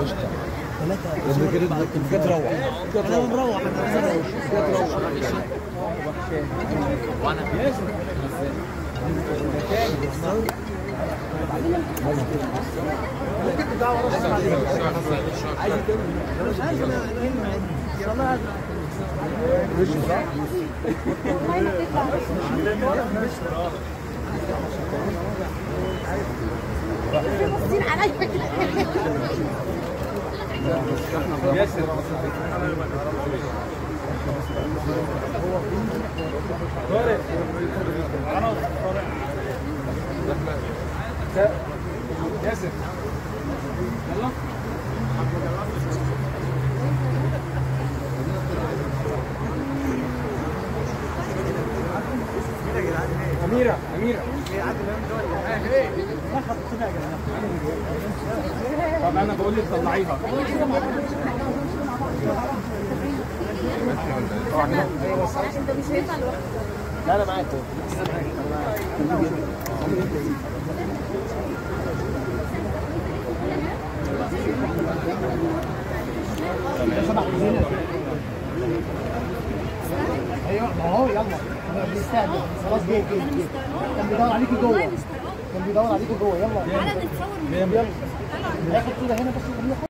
ثلاثة كده كده تروح انا بنروح انا بنروح باصين عليا أميرة أميرة طب أنا بقول لك طلعيها انت مش هينفع لوحدك لا انا معاك ايوه ما هو يلا بنستهدف خلاص جه جه جه كان بيدور عليكي جوه كان بيدور عليكي جوه يلا تعالى نتصور يلا هياخد كده هنا بس